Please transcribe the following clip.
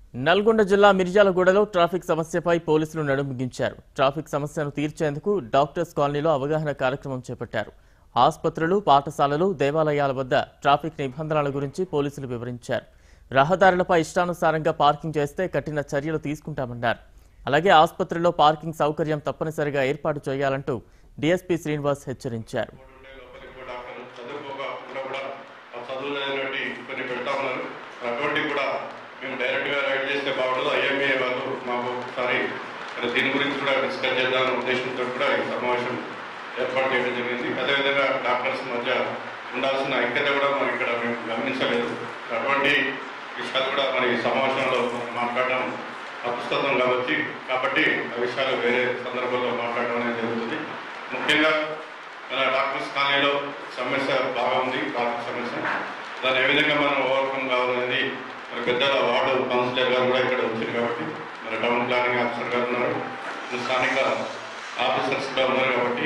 నల్గొండ జిల్లా మిర్యాలగూడలో ట్రాఫిక్ సమస్యపై పోలీసులు నడుముగించారు ట్రాఫిక్ సమస్యను తీర్చేందుకు డాక్టర్స్ కాలనీలో అవగాహన కార్యక్రమం చేపట్టారు ఆసుపత్రులు పాఠశాలలు దేవాలయాల వద్ద ట్రాఫిక్ నిబంధనల గురించి పోలీసులు వివరించారు రహదారులపై ఇష్టానుసారంగా పార్కింగ్ చేస్తే కఠిన చర్యలు తీసుకుంటామన్నారు అలాగే ఆసుపత్రిలో పార్కింగ్ సౌకర్యం తప్పనిసరిగా ఏర్పాటు చేయాలంటూ డీఎస్పీ శ్రీనివాస్ హెచ్చరించారు లోపలికి కూడా డాక్టర్లు చదువుకోకుండా కూడా ఆ చదువు లేనటువంటి కొన్ని పెడతా ఉన్నారు అటువంటి కూడా మేము డైరెక్ట్గా రైడ్ చేస్తే బాగుండదు ఐఎంఏ వాళ్ళు మాకు ఒకసారి మరి దీని గురించి కూడా డిస్కస్ చేద్దామనే ఉద్దేశంతో కూడా ఈ సమావేశం ఏర్పాటు చేయడం జరిగింది అదేవిధంగా డాక్టర్స్ మధ్య ఉండాల్సిన ఐక్యత కూడా మనం ఇక్కడ మేము గమనించలేదు అటువంటి విషయాలు కూడా మరి ఈ సమావేశంలో మనం మాట్లాడడం అపుస్తకం కాబట్టి కాబట్టి ఆ విషయాలు వేరే సందర్భంలో మాట్లాడడం అనేది జరుగుతుంది ముఖ్యంగా మన డాక్టర్స్ కాలనీలో సమస్య బాగా ఉంది ట్రాఫిక్ సమస్య దాన్ని ఏ విధంగా మనం ఓవర్కమ్ కావాలనేది మరి పెద్దల వార్డు కౌన్సిలర్ గారు కూడా ఇక్కడ వచ్చారు కాబట్టి మరి టౌన్ ప్లానింగ్ ఆఫీసర్ గారు ఉన్నారు మరి స్థానిక ఆఫీసర్స్ కూడా ఉన్నారు కాబట్టి